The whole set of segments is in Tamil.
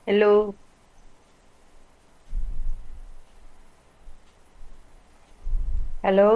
Hello hello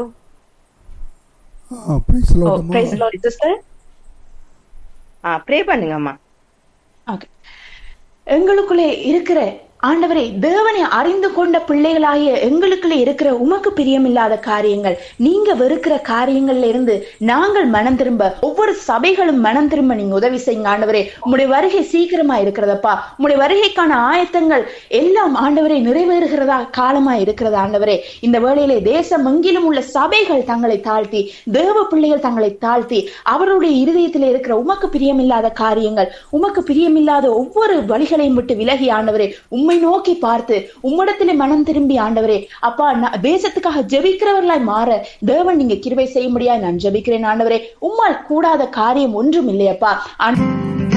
praise o Lord praise அம்மா லார்ட் சிஸ்டர் ஆ ப்ரே பண்ணுங்கம்மா ஓகே எங்களுக்குள்ளே இருக்கிற ஆண்டவரே தேவனை அறிந்து கொண்ட பிள்ளைகளாகிய எங்களுக்குள்ளே இருக்கிற உமக்கு பிரியமில்லாத காரியங்கள் நீங்க வெறுக்கிற காரியங்கள்ல இருந்து நாங்கள் மனம் திரும்ப ஒவ்வொரு சபைகளும் மனம் திரும்ப நீங்க உதவி செய்யுங்க ஆண்டவரே உம்முடைய வருகை சீக்கிரமா இருக்கிறதப்பா உம்முடைய வருகைக்கான ஆயத்தங்கள் எல்லாம் ஆண்டவரே நிறைவேறுகிறதா காலமா இருக்கிறதா ஆண்டவரே இந்த வேளையிலே தேசம் எங்கிலும் உள்ள சபைகள் தங்களை தாழ்த்தி தேவ பிள்ளைகள் தங்களை தாழ்த்தி அவருடைய இருதயத்தில் இருக்கிற உமக்கு பிரியமில்லாத காரியங்கள் உமக்கு பிரியமில்லாத ஒவ்வொரு வழிகளையும் விட்டு விலகி ஆண்டவரே உம்மை நோக்கி பார்த்து உம்மிடத்திலே மனம் திரும்பி ஆண்டவரே அப்பா நான் தேசத்துக்காக ஜெபிக்கிறவர்களாய் மாற தேவன் நீங்க கிருபை செய்ய முடியாது நான் ஜெபிக்கிறேன் ஆண்டவரே உம்மால் கூடாத காரியம் ஒன்றும் இல்லையப்பா ஆண்டவரே,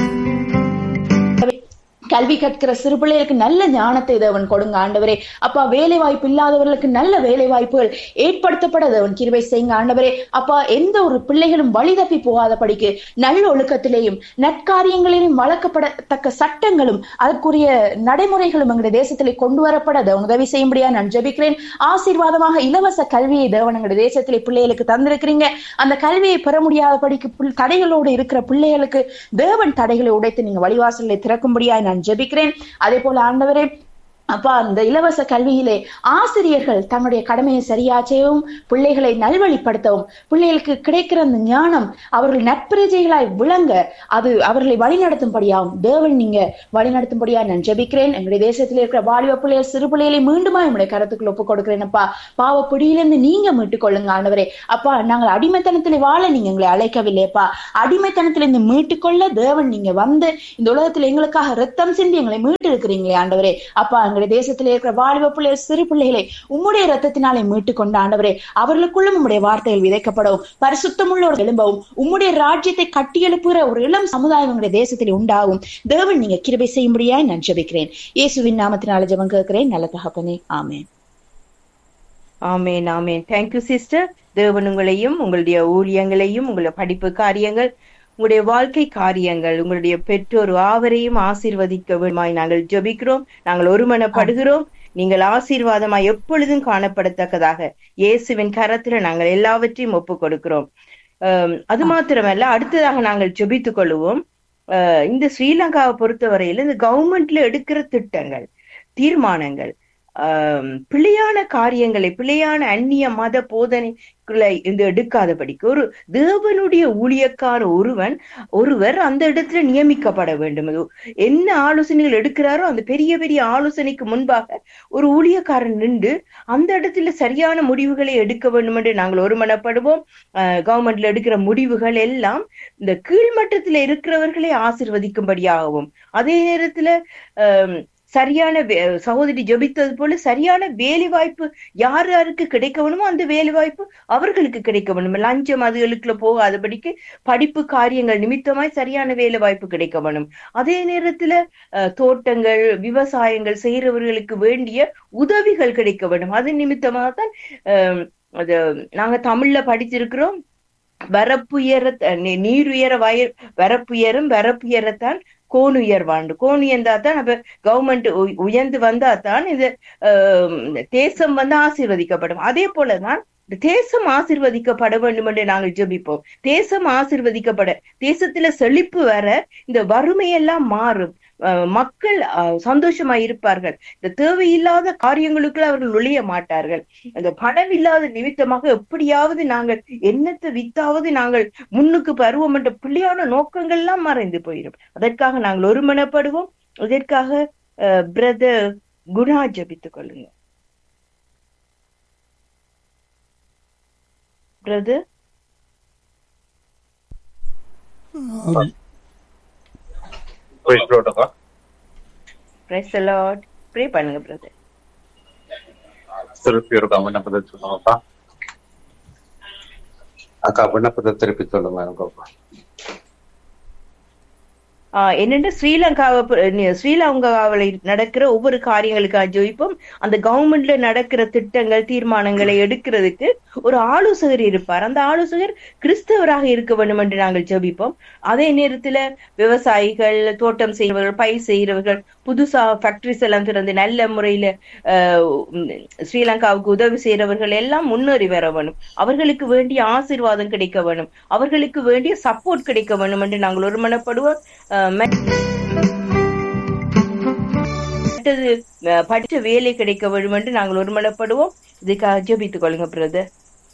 கல்வி கற்கிற சிறு பிள்ளைகளுக்கு நல்ல ஞானத்தை தேவன் கொடுங்க ஆண்டவரே அப்பா வேலை வாய்ப்பு இல்லாதவர்களுக்கு நல்ல வேலை வாய்ப்புகள் ஏற்படுத்தப்பட தேவன் கிருபை செய்யுங்க ஆண்டவரே அப்பா எந்த ஒரு பிள்ளைகளும் வழி தப்பி போகாத படிக்கு நல்ல ஒழுக்கத்திலேயும் நற்காரியங்களிலும் வளர்க்கப்படத்தக்க சட்டங்களும் அதற்குரிய நடைமுறைகளும் எங்களுடைய தேசத்திலே கொண்டு வரப்பட தேவன் உதவி செய்யும்படியா நான் ஜெபிக்கிறேன் ஆசீர்வாதமாக இலவச கல்வியை தேவன் எங்களுடைய தேசத்திலே பிள்ளைகளுக்கு தந்திருக்கிறீங்க அந்த கல்வியை பெற முடியாத படிக்கு புல்- தடைகளோடு இருக்கிற பிள்ளைகளுக்கு தேவன் தடைகளை உடைத்து நீங்க வழிவாசலை திறக்கும்படியா நான் ஜெபிக்கிறேன் அதே போல ஆண்டவரே அப்பா அந்த இலவச கல்வியிலே ஆசிரியர்கள் தங்களுடைய கடமையை சரியா செய்யவும் பிள்ளைகளை நல்வழிப்படுத்தவும் பிள்ளைகளுக்கு கிடைக்கிற அந்த ஞானம் அவர்கள் நற்பிரஜைகளாய் விளங்க அது அவர்களை வழிநடத்தும்படியாகும் தேவன் நீங்க வழிநடத்தும்படியா நான் ஜெபிக்கிறேன் எங்களுடைய தேசத்தில் இருக்கிற வாலிப பிள்ளைகள் சிறு பிள்ளைகளை மீண்டுமா என்னுடைய கருத்துக்குள் ஒப்புக் கொடுக்கிறேன் அப்பா பாவ பிடியிலிருந்து நீங்க மீட்டுக் கொள்ளுங்க ஆண்டவரே அப்பா நாங்கள் அடிமைத்தனத்திலே வாழ நீங்க எங்களை அழைக்கவில்லையப்பா அடிமைத்தனத்திலிருந்து மீட்டுக்கொள்ள தேவன் நீங்க வந்து இந்த உலகத்துல எங்களுக்காக ரத்தம் சிந்தி எங்களை மீட்டு இருக்கிறீங்களே ஆண்டவரே அப்பா எங்களுடைய தேசத்திலே இருக்கிற வாலிப பிள்ளைகள் சிறு பிள்ளைகளை உம்முடைய ரத்தத்தினாலே மீட்டு கொண்ட ஆண்டவரே அவர்களுக்குள்ளும் உம்முடைய வார்த்தைகள் விதைக்கப்படவும் பரிசுத்தமுள்ள ஒரு எழும்பவும் உம்முடைய ராஜ்யத்தை கட்டியெழுப்புகிற ஒரு இளம் சமுதாயம் எங்களுடைய தேசத்தில் உண்டாகும் தேவன் நீங்க கிருபை செய்யும்படியாய் நான் ஜெபிக்கிறேன் இயேசுவின் நாமத்தினால ஜெபம் கேட்கிறேன் நல்ல தகப்பனே ஆமென் ஆமேன் ஆமேன் தேங்க்யூ சிஸ்டர் தேவன் உங்களையும் உங்களுடைய ஊழியங்களையும் உங்களுடைய படிப்பு காரியங்கள் உங்களுடைய வாழ்க்கை காரியங்கள் உங்களுடைய பெற்றோர் ஆவரையும் ஆசீர்வதிக்க வேண்டுமாய் நாங்கள் ஜெபிக்கிறோம் நாங்கள் ஒருமனப்படுகிறோம் நீங்கள் ஆசீர்வாதமாய் எப்பொழுதும் காணப்படத்தக்கதாக இயேசுவின் கரத்துல நாங்கள் எல்லாவற்றையும் ஒப்புக் கொடுக்கிறோம் ஆம், அது மாத்திரமல்ல அடுத்ததாக நாங்கள் ஜெபித்துக் கொள்வோம் அஹ், இந்த ஸ்ரீலங்காவை பொறுத்தவரையில இந்த கவர்மெண்ட்ல எடுக்கிற திட்டங்கள் தீர்மானங்கள் ஆம், பிழையான காரியங்களை பிழையான அந்நிய மத போதனைகளை இந்த எடுக்காதபடிக்கு ஒரு தேவனுடைய ஊழியக்கார ஒருவன் ஒருவர் அந்த இடத்துல நியமிக்கப்பட வேண்டும் அது என்ன ஆலோசனைகள் எடுக்கிறாரோ அந்த பெரிய பெரிய ஆலோசனைக்கு முன்பாக ஒரு ஊழியக்காரன் நின்று அந்த இடத்துல சரியான முடிவுகளை எடுக்க வேண்டும் என்று நாங்கள் ஒருமனப்படுவோம் கவர்மெண்ட்ல எடுக்கிற முடிவுகள் எல்லாம் இந்த கீழ்மட்டத்துல இருக்கிறவர்களை ஆசிர்வதிக்கும்படியாகவும் அதே நேரத்துல ஆம், சரியான வே- சகோதரி ஜெபித்தது போல சரியான வேலை வாய்ப்பு யார் யாருக்கு கிடைக்க வேணுமோ அந்த வேலை வாய்ப்பு அவர்களுக்கு கிடைக்க வேணும் லஞ்சம் அதுகளுக்குள்ள போகாதபடிக்கு படிப்பு காரியங்கள் நிமித்தமாய் சரியான வேலை வாய்ப்பு கிடைக்க வேணும் அதே நேரத்துல அஹ், தோட்டங்கள் விவசாயங்கள் செய்யறவர்களுக்கு வேண்டிய உதவிகள் கிடைக்க வேண்டும் அது நிமித்தமாக தான் அஹ், அது நாங்க தமிழ்ல படிச்சிருக்கிறோம் வரப்புயர நீ- நீர் உயர வய வரப்புயரும் வரப்புயரத்தான் கோன் உயர்வாண்டு கோன் உயர்ந்தா தான் அப்ப கவர்மெண்ட் உயர்ந்து வந்தா தான் இது ஆஹ், தேசம் வந்து ஆசீர்வதிக்கப்படும் அதே போலதான் இந்த தேசம் ஆசீர்வதிக்கப்பட வேண்டும் என்று நாங்கள் ஜெபிப்போம் தேசம் ஆசீர்வதிக்கப்பட தேசத்துல செழிப்பு வர இந்த வறுமையெல்லாம் மாறும் ஆஹ், மக்கள் ஆஹ், சந்தோஷமா இருப்பார்கள் இந்த தேவையில்லாத காரியங்களுக்குள்ள அவர்கள் நுழைய மாட்டார்கள் அந்த பணம் இல்லாத நிமித்தமாக எப்படியாவது நாங்கள் என்னத்தை வித்தாவது நாங்கள் முன்னுக்கு பருவம் என்ற பிள்ளையான நோக்கங்கள் எல்லாம் மறைந்து போயிடும் அதற்காக நாங்கள் ஒருமனப்படுவோம் இதற்காக பிரதர் குணா ஜபித்துக் கொள்ளுங்க பிரதர் Praise the Lord, அக்கா. பிரைஸ் லார்ட் ப்ரே பண்ணுங்க பிரதர் திருப்பி ஒரு விண்ணப்பத்தை சொல்லுங்கப்பா அக்கா விண்ணப்பத்தை திருப்பி சொல்லுங்க எனக்கு அக்கா. ஆஹ் என்னென்று ஸ்ரீலங்காவை ப- நி- ஸ்ரீலங்காவில் நடக்கிற ஒவ்வொரு காரியங்களுக்காக ஜெபிப்போம் அந்த கவர்மெண்ட்ல நடக்கிற திட்டங்கள் தீர்மானங்களை எடுக்கிறதுக்கு ஒரு ஆலோசகர் இருப்பார் அந்த ஆலோசகர் கிறிஸ்தவராக இருக்க வேண்டும் என்று நாங்கள் ஜெபிப்போம் அதே நேரத்துல விவசாயிகள் தோட்டம் செய்கிறவர்கள் பயிர் செய்கிறவர்கள் புதுசா ஃபேக்டரிஸ் எல்லாம் திறந்து நல்ல முறையில ஆஹ் உம் ஸ்ரீலங்காவுக்கு உதவி செய்கிறவர்கள் எல்லாம் முன்னேறி வர வேணும் அவர்களுக்கு வேண்டிய ஆசீர்வாதம் கிடைக்க வேணும் அவர்களுக்கு வேண்டிய சப்போர்ட் கிடைக்க வேணும் என்று நாங்கள் ஒருமனப்படுவோம் ஆஹ் ம- மற்றது அஹ், படிச்ச வேலை கிடைக்க வேண்டும் என்று நாங்கள் ஒருமனப்படுவோம் இதுக்காக ஜெபித்துக் கொள்ளுங்க பிரதர்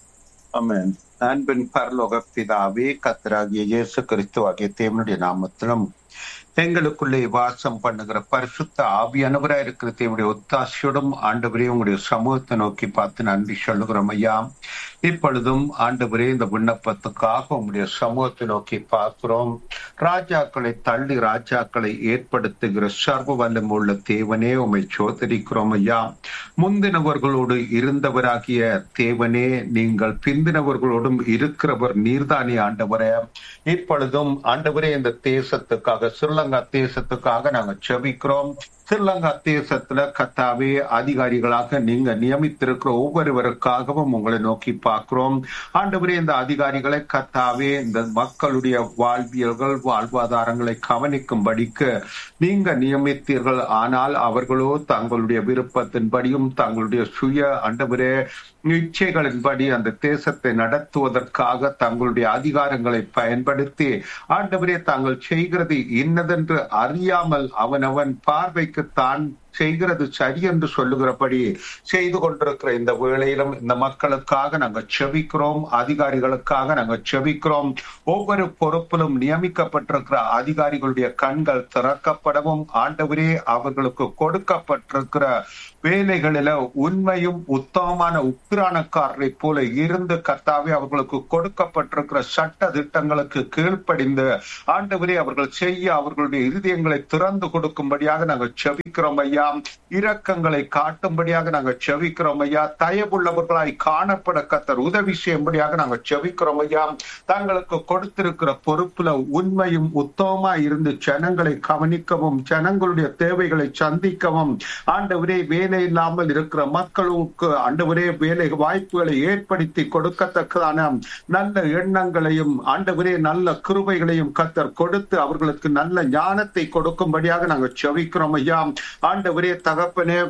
ஆமென் அன்பின் பரலோக பிதாவே கத்தராகிய இயேசு கிறிஸ்துவாகிய தேவனுடைய நாமத்திலும் எங்களுக்குள்ளே வாசம் பண்ணுகிற பரிசுத்த ஆவியானவராய் இருக்கிற தேவனுடைய ஒத்தாசையோடும் ஆண்டவரே உங்களுடைய சமூகத்தை நோக்கி பார்த்து நன்றி சொல்லுகிறோம் ஐயா இப்பொழுதும் ஆண்டவரே இந்த விண்ணப்பத்துக்காக உங்களுடைய சமூகத்தை நோக்கி பார்க்கிறோம் ராஜாக்களை தள்ளி ராஜாக்களை ஏற்படுத்துகிற சர்வ வல்லம் உள்ள தேவனே உம்மை சோதரிக்கிறோம் ஐயா முந்தினவர்களோடு இருந்தவராகிய தேவனே நீங்கள் பிந்தினவர்களோடும் இருக்கிறவர் நீர்தானே ஆண்டவரே இப்பொழுதும் ஆண்டவரே இந்த தேசத்துக்காக ஸ்ரீலங்கா தேசத்துக்காக நாங்க செபிக்கிறோம் ஸ்ரீலங்கா தேசத்துல கத்தாவே அதிகாரிகளாக நீங்க நியமித்திருக்கிற ஒவ்வொருவருக்காகவும் உங்களை நோக்கி பார்க்கிறோம் ஆண்டவரே இந்த அதிகாரிகளை கத்தாவே இந்த மக்களுடைய வாழ்வியல்கள் வாழ்வாதாரங்களை கவனிக்கும்படிக்கு நீங்க நியமித்தீர்கள் ஆனால் அவர்களோ தங்களுடைய விருப்பத்தின்படியும் தங்களுடைய சுய ஆண்டவரே இச்சைகளின்படி அந்த தேசத்தை நடத்துவதற்காக தங்களுடைய அதிகாரங்களை பயன்படுத்தி ஆண்டவரே தாங்கள் செய்கிறது இன்னதென்று அறியாமல் அவனவன் பார்வைக்கு தான் செய்கிறது சரி என்று சொல்லுகிறபடி செய்து கொண்டிருக்கிற இந்த வேளையிலும் இந்த மக்களுக்காக நாங்கள் செபிக்கிறோம் அதிகாரிகளுக்காக நாங்கள் செபிக்கிறோம் ஒவ்வொரு பொறுப்பிலும் நியமிக்கப்பட்டிருக்கிற அதிகாரிகளுடைய கண்கள் திறக்கப்படவும் ஆண்டவரே அவர்களுக்கு கொடுக்கப்பட்டிருக்கிற வேலைகளில உண்மையும் உத்தமமான உக்கிரானக்காரரை போல இருந்து கர்த்தாவே அவர்களுக்கு கொடுக்கப்பட்டிருக்கிற சட்ட திட்டங்களுக்கு கீழ்ப்படிந்து ஆண்டவரே அவர்கள் செய்ய அவர்களுடைய இருதயங்களை திறந்து கொடுக்கும்படியாக நாங்கள் செபிக்கிறோம் ஐயா இரக்கங்களை காட்டும்படியாக நாங்கள் செபிக்கிறோம் ஐயா தயவுள்ளவர்களாய் காணப்பட கத்தர் உதவி செய்யும்படியாக நாங்கள் செபிக்கிறோம் ஐயா தங்களுக்கு கொடுத்திருக்கிற பொறுப்புல உண்மையும் உத்தமமா இருந்து ஜனங்களை கவனிக்கவும் ஜனங்களுடைய தேவைகளை சந்திக்கவும் ஆண்டவரே வேலை இல்லாமல் இருக்கிற மக்களுக்கு ஆண்டவரே வேலை வாய்ப்புகளை ஏற்படுத்தி கொடுக்கத்தக்கதான நல்ல எண்ணங்களையும் ஆண்டவரே நல்ல கிருபைகளையும் கத்தர் கொடுத்து அவர்களுக்கு நல்ல ஞானத்தை கொடுக்கும்படியாக நாங்கள் செவிக்கிறோம் ஐயா ஆண்டவரே தகப்பனே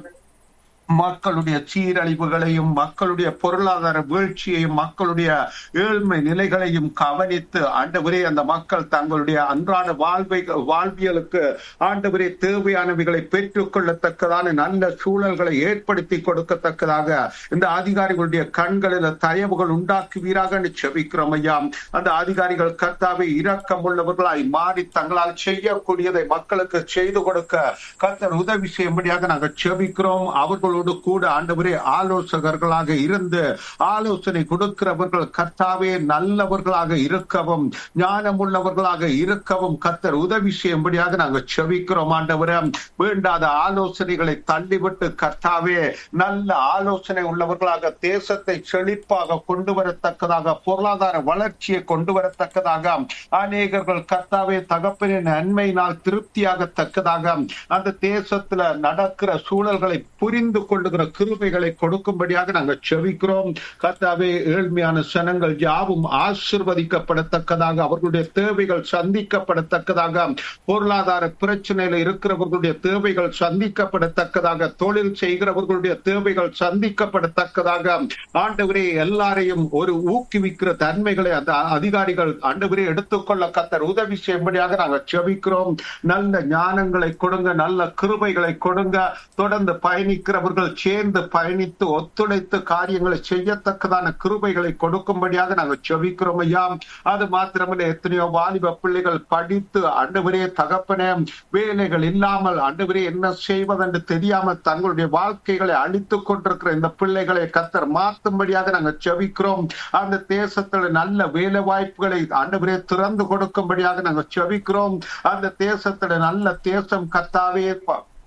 மக்களுடைய சீரழிவுகளையும் மக்களுடைய பொருளாதார வீழ்ச்சியையும் மக்களுடைய ஏழ்மை நிலைகளையும் கவனித்து ஆண்டவரே அந்த மக்கள் தங்களுடைய அன்றாட வாழ்வை வாழ்வியலுக்கு ஆண்டவரே தேவையானவைகளை பெற்றுக் கொள்ளத்தக்கதான நல்ல சூழல்களை ஏற்படுத்தி கொடுக்கத்தக்கதாக இந்த அதிகாரிகளுடைய கண்களில் தயவுகள் உண்டாக்குவீராக செபிக்கிறோம் ஐயா அந்த அதிகாரிகள் கர்த்தாவை இரக்கம் உள்ளவர்களாய் மாறி தங்களால் செய்யக்கூடியதை மக்களுக்கு செய்து கொடுக்க கர்த்தர் உதவி செய்யும்படியாக நாங்கள் செபிக்கிறோம் அவர்களோடு கூட ஆண்டவரே ஆலோசகர்களாக இருந்து ஆலோசனை கொடுக்கிறவர்கள் கர்த்தாவே நல்லவர்களாக இருக்கவும் ஞானம் உள்ளவர்களாக இருக்கவும் கர்த்தர் உதவி செய்யும்படியாக நாங்கள் செபிக்கிறோம் ஆண்டவரே வேண்டாத ஆலோசனைகளை தள்ளிவிட்டு கர்த்தாவே நல்ல ஆலோசனை உள்ளவர்களாக தேசத்தை செழிப்பாக கொண்டு வரத்தக்கதாக பொருளாதார வளர்ச்சியை கொண்டு வரத்தக்கதாக அநேகர்கள் கர்த்தாவே தகப்பனின் நன்மையினால் திருப்தியாகத்தக்கதாக அந்த தேசத்துல நடக்கிற சூழல்களை புரிந்து கொள்ளுகிற கிருபைகளை கொடுக்கும்படியாக நாங்கள் செவிக்கிறோம் கர்த்தாவே ஏழ்மையான சனங்கள் யாவும் ஆசிர்வதிக்கப்படத்தக்கதாக அவர்களுடைய தேவைகள் சந்திக்கப்படத்தக்கதாக பொருளாதார பிரச்சனையில இருக்கிறவர்களுடைய தேவைகள் சந்திக்கப்படத்தக்கதாக தொழில் செய்கிறவர்களுடைய தேவைகள் சந்திக்கப்படத்தக்கதாக ஆண்டவரே எல்லாரையும் ஒரு ஊக்குவிக்கிற தன்மைகளை அந்த அதிகாரிகள் ஆண்டவரே எடுத்துக்கொள்ள கத்தர் உதவி செய்யும்படியாக நாங்கள் செபிக்கிறோம் நல்ல ஞானங்களை கொடுங்க நல்ல கிருபைகளை கொடுங்க தொடர்ந்து பயணிக்கிறவர்கள் சேர்ந்து பயணித்து ஒத்துழைத்து காரியங்களை செய்யத்தக்கதான கிருபைகளை கொடுக்கும்படியாக நாங்கள் செபிக்கிறோம் ஐயா அது மாத்திரமல்ல எத்தனையோ வாலிப பிள்ளைகள் படித்து ஆண்டவரே தகப்பனே வேலைகள் இல்லாமல் ஆண்டவரே என்ன செய்வதென்று தெரியாமல் தங்களுடைய வாழ்க்கைகளை அழித்துக் கொண்டிருக்கிற இந்த பிள்ளைகளை கத்தர் மாற்றும்படியாக நாங்கள் செபிக்கிறோம் அந்த தேசத்துல நல்ல வேலை வாய்ப்புகளை ஆண்டவரே திறந்து கொடுக்கும்படியாக நாங்கள் செபிக்கிறோம் அந்த தேசத்துல நல்ல தேசம் கத்தாவே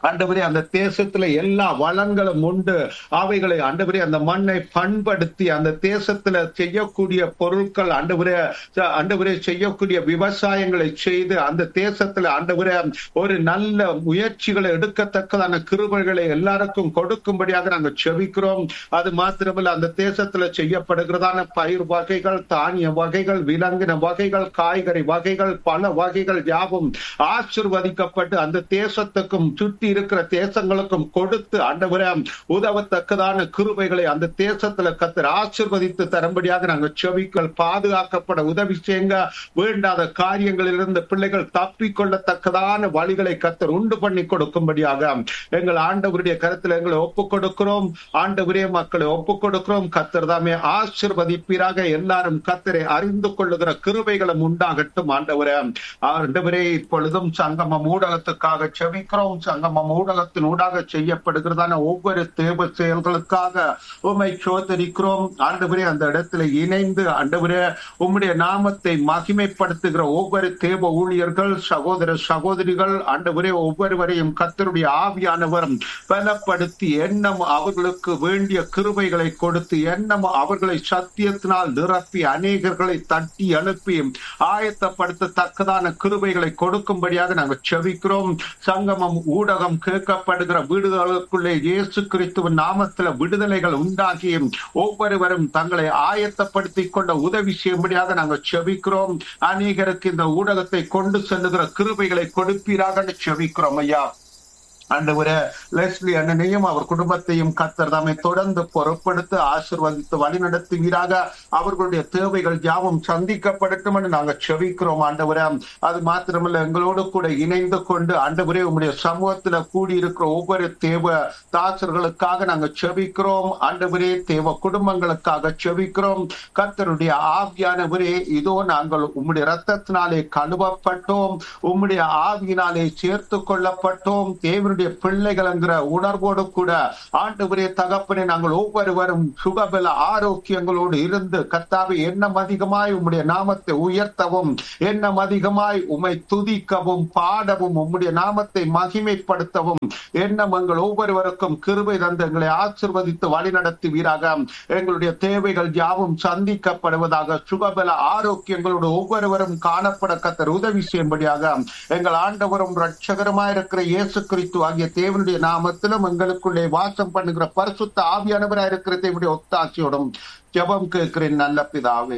ஆண்டவரே அந்த தேசத்துல எல்லா வளங்களும் உண்டு அவைகளை ஆண்டவரே அந்த மண்ணை பண்படுத்தி அந்த தேசத்துல செய்யக்கூடிய பொருட்கள் ஆண்டவரே ஆண்டவரே செய்யக்கூடிய விவசாயங்களை செய்து அந்த தேசத்துல ஆண்டவரே ஒரு நல்ல முயற்சிகளை எடுக்கத்தக்கதான கிருபைகளை எல்லாருக்கும் கொடுக்கும்படியாக நாங்கள் செபிக்கிறோம் அது மாத்திரமல்ல அந்த தேசத்துல செய்யப்படுகிறதான பயிர் வகைகள் தானிய வகைகள் விலங்கின வகைகள் காய்கறி வகைகள் பல வகைகள் யாவும் ஆசிர்வதிக்கப்பட்டு அந்த தேசத்துக்கும் சுற்றி இருக்கிற தேசங்களுக்கும் கொடுத்து ஆண்டவரே உதவத்தக்கதான கிருபைகளை அந்த தேசத்துல கத்தர் ஆசிர்வதித்து தரும்படியாக நாங்கள் செவிக்கள் பாதுகாக்கப்பட உதவி செய்யுங்க வேண்டாத காரியங்களிலிருந்து பிள்ளைகள் தப்பிக்கொள்ளத்தக்கதான வழிகளை கத்தர் உண்டு பண்ணி கொடுக்கும்படியாக எங்கள் ஆண்டவருடைய கருத்துல எங்களை ஒப்புக் கொடுக்கிறோம் ஆண்டவரே மக்களை ஒப்புக் கொடுக்கிறோம் கத்தர் தாமே ஆசிர்வதிப்பீராக எல்லாரும் கத்தரை அறிந்து கொள்ளுகிற கிருபைகளும் உண்டாகட்டும் ஆண்டவரே ஆண்டவரே இப்பொழுதும் சங்கமம் ஊடகத்துக்காக செவிக்கிறோம் சங்கமம் ஊடகத்தின் ஊடாக செய்யப்படுகிறதான ஒவ்வொரு தேவ செயல்களுக்காக உம்மை சோதரிக்கிறோம் ஆண்டவரே அந்த இடத்துல இணைந்து ஆண்டவரே உம்முடைய நாமத்தை மகிமைப்படுத்துகிற ஒவ்வொரு தேவ ஊழியர்கள் சகோதர சகோதரிகள் ஆண்டவரே ஒவ்வொருவரையும் கத்தருடைய ஆவியானவர் பலப்படுத்தி எண்ணம் அவர்களுக்கு வேண்டிய கிருபைகளை கொடுத்து எண்ணம் அவர்களை சத்தியத்தினால் நிரப்பி அநேகர்களை தட்டி எழுப்பி ஆயத்தப்படுத்தத்தக்கதான கிருபைகளை கொடுக்கும்படியாக நாங்கள் செவிக்கிறோம் சங்கமம் ஊடகம் கேட்கப்படுகிற வீடுகளுக்குள்ளே இயேசு கிறிஸ்துவின் நாமத்துல விடுதலைகள் உண்டாகி ஒவ்வொருவரும் தங்களை ஆயத்தப்படுத்திக் கொண்ட உதவி செய்யும்படியாக நாங்கள் செபிக்கிறோம் அநேகருக்கு இந்த ஊடகத்தை கொண்டு செல்லுகிற கிருபைகளை கொடுப்பீராக செபிக்கிறோம் ஐயா ஆண்டவரே லெஸ்லி அண்ணனையும் அவர் குடும்பத்தையும் கத்தர் தாமை தொடர்ந்து பொறுப்படுத்தி ஆசிர்வதித்து வழிநடத்துவீராக அவர்களுடைய தேவைகள் யாவும் சந்திக்கப்படட்டும் என்று நாங்கள் செவிக்கிறோம் ஆண்டவரே அது மாத்திரமல்ல எங்களோடு கூட இணைந்து கொண்டு ஆண்டவரே உங்களுடைய சமூகத்துல கூடியிருக்கிற ஒவ்வொரு தேவ தாசர்களுக்காக நாங்கள் செபிக்கிறோம் ஆண்டவரே தேவ குடும்பங்களுக்காக செபிக்கிறோம் கத்தருடைய ஆவியானவரே இதோ நாங்கள் உம்முடைய ரத்தத்தினாலே கழுவப்பட்டோம் உம்முடைய ஆவியினாலே சேர்த்து கொள்ளப்பட்டோம் தேவனுடைய பிள்ளைகள் என்கிற உணர்வோடு கூட ஆண்டவரே தகப்பனே நாங்கள் ஒவ்வொருவரும் சுகபல ஆரோக்கியங்களோடு இருந்து கத்தாவை எண்ணம் அதிகமாய் உம்முடைய நாமத்தை உயர்த்தவும் எண்ணம் அதிகமாய் உம்மை துதிக்கவும் பாடவும் உம்முடைய நாமத்தை மகிமைப்படுத்தவும் எண்ணம் எங்கள் ஒவ்வொருவருக்கும் கிருபை தந்து எங்களை ஆசிர்வதித்து வழிநடத்துவீராக எங்களுடைய தேவைகள் யாவும் சந்திக்கப்படுவதாக சுகபல ஆரோக்கியங்களோடு ஒவ்வொருவரும் காணப்பட கத்தர் உதவி செய்யும்படியாக எங்கள் ஆண்டவரும் ரட்சகரமாயிருக்கிற இயேசு கிறிஸ்து ஆகிய தேவனுடைய நாமத்திலும் எங்களுக்குள்ளே வாசம் பண்ணுகிற பரிசுத்த ஆவியானவராக இருக்கிற தேவனுடைய ஒத்தாட்சியோடும் ஜெபம் கேட்கிறேன் நல்ல பிதாவே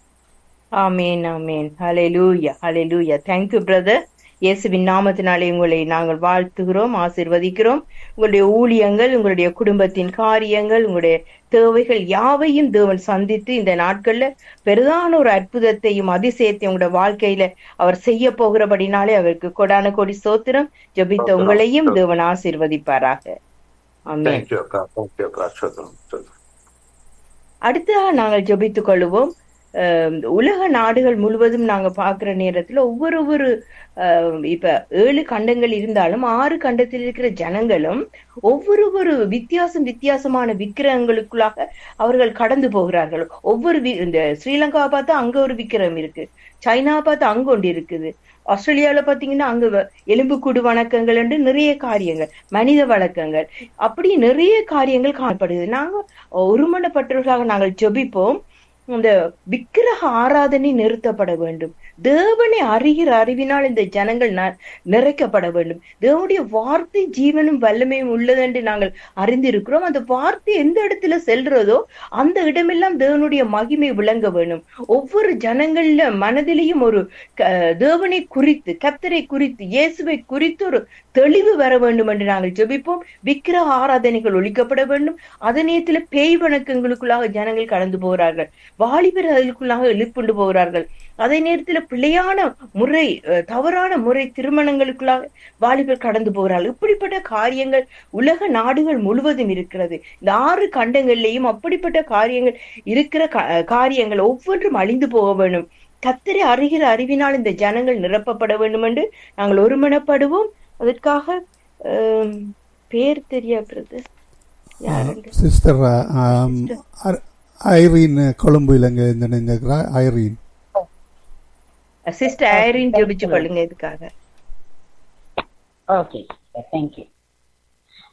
ஆமேன் ஆமேன் ஹalleluya ஹalleluya thank you brother இயேசுவின் நாமத்தினாலே உங்களை நாங்கள் வாழ்த்துகிறோம் ஆசீர்வதிக்கிறோம் உங்களுடைய ஊழியங்கள் உங்களுடைய குடும்பத்தின் காரியங்கள் உங்களுடைய தேவைகள் யாவையும் தேவன் சந்தித்து இந்த நாட்கள்ல பெரிதான ஒரு அற்புதத்தையும் அதிசயத்தையும் உங்களுடைய வாழ்க்கையில அவர் செய்ய போகிறபடினாலே அவருக்கு கொடான கொடி சோத்திரம் ஜெபித்த உங்களையும் தேவன் ஆசீர்வதிப்பாராக ஆமென் தேங்க்யூ அக்கா தேங்க்யூ அக்கா சொல்றோம் சொல்றோம் அடுத்ததாக நாங்கள் ஜெபித்துக் கொள்வோம் அஹ் உலக நாடுகள் முழுவதும் நாங்க பார்க்கிற நேரத்துல ஒவ்வொரு ஒரு அஹ் இப்ப ஏழு கண்டங்கள் இருந்தாலும் ஆறு கண்டத்தில் இருக்கிற ஜனங்களும் ஒவ்வொரு ஒரு வித்தியாசம் வித்தியாசமான விக்கிரகங்களுக்குள்ளாக அவர்கள் கடந்து போகிறார்கள் ஒவ்வொரு வி- இந்த ஸ்ரீலங்காவை பார்த்தா அங்க ஒரு விக்கிரகம் இருக்கு சைனாவை பார்த்தா அங்க ஒன்று இருக்குது ஆஸ்திரேலியாவில பாத்தீங்கன்னா அங்க வ- எலும்புக்கூடு வணக்கங்கள் என்று நிறைய காரியங்கள் மனித வழக்கங்கள் அப்படி நிறைய காரியங்கள் காணப்படுது நாங்க ஒருமனப்பட்டவர்களாக நாங்கள் ஜெபிப்போம் இந்த விக்கிரக ஆராதனை நிறுத்தப்பட வேண்டும் தேவனை அறிகிற அறிவினால் இந்த ஜனங்கள் ந- நிறைக்கப்பட வேண்டும் தேவனுடைய வார்த்தை ஜீவனும் வல்லமையும் உள்ளது என்று நாங்கள் அறிந்திருக்கிறோம் அந்த வார்த்தை எந்த இடத்துல செல்றதோ அந்த இடமெல்லாம் தேவனுடைய மகிமை விளங்க வேண்டும் ஒவ்வொரு ஜனங்கள்ல மனதிலையும் ஒரு க- தேவனை குறித்து கத்தரை குறித்து இயேசுவை குறித்து ஒரு தெளிவு வர வேண்டும் என்று நாங்கள் ஜெபிப்போம் விக்கிரக ஆராதனைகள் ஒழிக்கப்பட வேண்டும் அதே நேரத்துல பேய் வணக்கங்களுக்குள்ளாக ஜனங்கள் கடந்து போகிறார்கள் வாலிபர் அதற்குள்ளாக எழுப்புண்டு போகிறார்கள் அதே நேரத்துல பிழையான முறை அஹ், தவறான முறை திருமணங்களுக்குள்ளாக வாலிபர் கடந்து போகிறார்கள் இப்படிப்பட்ட காரியங்கள் உலக நாடுகள் முழுவதும் இருக்கிறது இந்த ஆறு கண்டங்கள்லயும் அப்படிப்பட்ட காரியங்கள் இருக்கிற கா- காரியங்கள் ஒவ்வொன்றும் அழிந்து போக வேண்டும் கத்தரை அறிகிற அறிவினால் இந்த ஜனங்கள் நிரப்பப்பட வேண்டும் என்று நாங்கள் ஒருமனப்படுவோம் அதற்காக ஆம், பேர் தெரியாது யாருங்க சிஸ்டர் ஐரீன் கொழும்பு இலங்கை இணைந்திருக்கிறார் ஐரீன் சிஸ்டர் ஐரின் ஜெபிச்சு கொள்ளுங்க இதுக்காக ஓகே தேங்க்யூ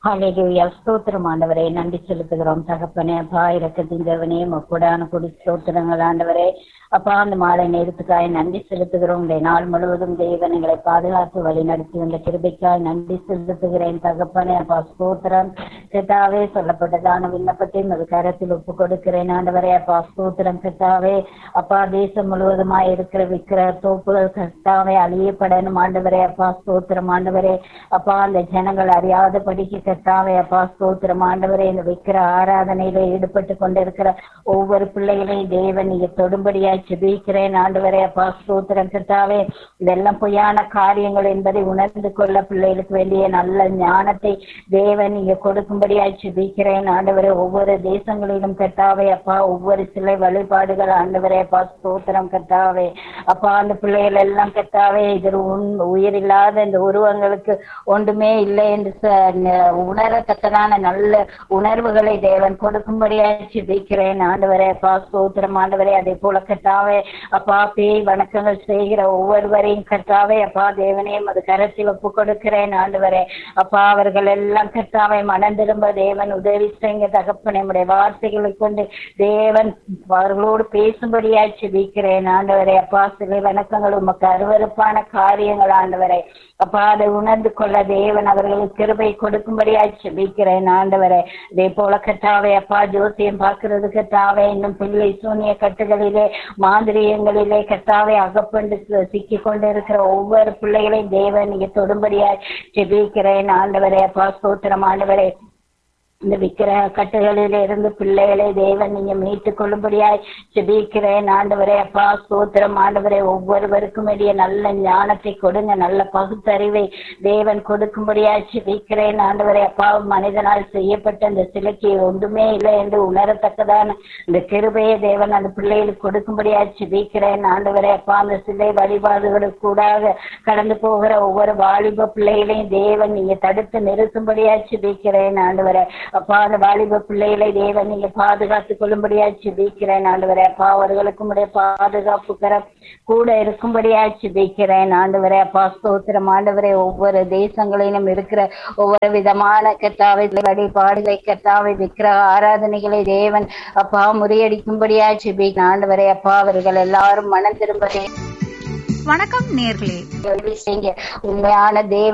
ஹalleluya ஸ்தோத்திரம் ஆண்டவரே நன்றி செலுத்துகிறோம் தகப்பனே அப்பா இரக்கத்தின் தேவனே முக்கூடான கொடி ஸ்தோத்திரங்கள் ஆண்டவரே அப்பா அந்த மாலை நேரத்துக்காய் நன்றி செலுத்துகிறோம் இந்த நாள் முழுவதும் தேவன் எங்களை பாதுகாத்து வழி நடத்தி வந்த கிருபைக்காய் நன்றி செலுத்துகிறேன் தகப்பனே அப்பா ஸ்தோத்திரம் கெட்டாவே சொல்லப்பட்டதான விண்ணப்பத்தை அது கரத்தில் ஒப்பு கொடுக்கிறேன் ஆண்டவரே அப்பா ஸ்தோத்திரம் கெட்டாவே அப்பா தேசம் முழுவதுமாய் இருக்கிற விக்கிர தோப்புகள் கெட்டாவே அழியப்படணும் ஆண்டவரே அப்பா ஸ்தோத்திரம் ஆண்டவரே அப்பா அந்த ஜனங்கள் அறியாதபடிக்கு கெட்டாவே அப்பா ஸ்தோத்திரம் ஆண்டவரே இந்த விக்கிர ஆராதனையில ஈடுபட்டு கொண்டிருக்கிற ஒவ்வொரு பிள்ளைகளையும் தேவன் நீங்க தொடும்படியாய் ஜெபிக்கிறேன் ஆண்டவரே அப்பா ஸ்தோத்திரம் கர்த்தாவே இதெல்லாம் பொய்யான காரியங்கள் என்பதை உணர்ந்து கொள்ள பிள்ளைகளுக்கு வேண்டிய நல்ல ஞானத்தை தேவன் நீங்க கொடுக்கும்படியாய் ஜெபிக்கிறேன் ஆண்டவரே ஒவ்வொரு தேசங்களிலும் கர்த்தாவே அப்பா ஒவ்வொரு சிலை வழிபாடுகள் ஆண்டவரே அப்பா ஸ்தோத்திரம் கர்த்தாவே அப்பா அந்த பிள்ளைகள் எல்லாம் கர்த்தாவே இது உன் உயிரில்லாத இந்த உருவங்களுக்கு ஒன்றுமே இல்லை என்று ச- ந- உணரத்தக்கதான நல்ல உணர்வுகளை தேவன் கொடுக்கும்படியாய் ஜெபிக்கிறேன் ஆண்டவரே அப்பா ஸ்தோத்திரம் ஆண்டவரே அதே போல கர்த்தாவே அப்பா பேய் வணக்கங்கள் செய்கிற ஒவ்வொருவரையும் கர்த்தாவே அப்பா தேவனே அது கரத்தில் ஒப்பு கொடுக்கிறேன் ஆண்டவரே அப்பா அவர்கள் எல்லாம் கர்த்தாவை மனம் திரும்ப தேவன் உதவி செய்ய தகப்பனை உடைய வார்த்தைகளை கொண்டு தேவன் அவர்களோடு பேசும்படியாய் ஜெபிக்கிறேன் ஆண்டவரே அப்பா சிலை வணக்கங்கள் உமக்கு அருவருப்பான காரியங்கள் ஆண்டவரே அப்பா அதை உணர்ந்து கொள்ள தேவன் அவர்களுக்கு கிருபை கொடுக்கும்படியாய் ஜெபிக்கிறேன் ஆண்டவரே இதே போல கட்டாவே அப்பா ஜோசியம் பார்க்கிறது கட்டாவே இன்னும் பிள்ளை சூனிய கட்டுகளிலே மாந்திரியங்களிலே கட்டாவே அகப்பண்டு சிக்கி கொண்டு இருக்கிற ஒவ்வொரு பிள்ளைகளையும் தேவன் நீங்க தொடும்படியாய் ஜெபிக்கிறேன் ஆண்டவரே அப்பா ஸ்தோத்திரம் ஆண்டவரே இந்த விக்கிரக கட்டுகளில் இருந்து பிள்ளைகளை தேவன் நீங்க மீட்டுக் கொள்ளும்படியாய் ஜெபிக்கிறேன் ஆண்டவரே அப்பா ஸ்தோத்திரம் ஆண்டவரே ஒவ்வொருவருக்கும் வேண்டிய நல்ல ஞானத்தை கொடுங்க நல்ல பகுத்தறிவை தேவன் கொடுக்கும்படியாய் ஜெபிக்கிறேன் ஆண்டவரே அப்பா மனிதனால் செய்யப்பட்ட இந்த சிலைக்கு ஒன்றுமே இல்லை என்று உணரத்தக்கதான இந்த கிருபையை தேவன் அந்த பிள்ளைகளுக்கு கொடுக்கும்படியாய் ஜெபிக்கிறேன் ஆண்டவரே அப்பா அந்த சிலை வழிபாடுகளுக்கு கூடாக கடந்து போகிற ஒவ்வொரு வாலிப பிள்ளைகளையும் தேவன் நீங்க தடுத்து நிறுத்தும்படியாய் ஜெபிக்கிறேன் ஆண்டவரே அப்பா அந்த வாலிப பிள்ளைகளை தேவன் நீங்க பாதுகாத்துக் கொள்ளும்படியா ஜெபிக்கிறேன் ஆண்டவரே அப்பா அவர்களுக்கும் உடைய பாதுகாப்பு கரம் கூட இருக்கும்படியா ஜெபிக்கிறேன் ஆண்டவரே அப்பா ஸ்தோத்திரம் ஆண்டவரே ஒவ்வொரு தேசங்களிலும் இருக்கிற ஒவ்வொரு விதமான கத்தாவை வழிபாடுகளை கத்தாவை விக்கிர ஆராதனைகளை தேவன் அப்பா முறியடிக்கும்படியா ஜெபிக்கிறேன் ஆண்டவரே அப்பா அவர்கள் எல்லாரும் மனம் திரும்பதே வணக்கம் நேர்களே உண்மையான தேவ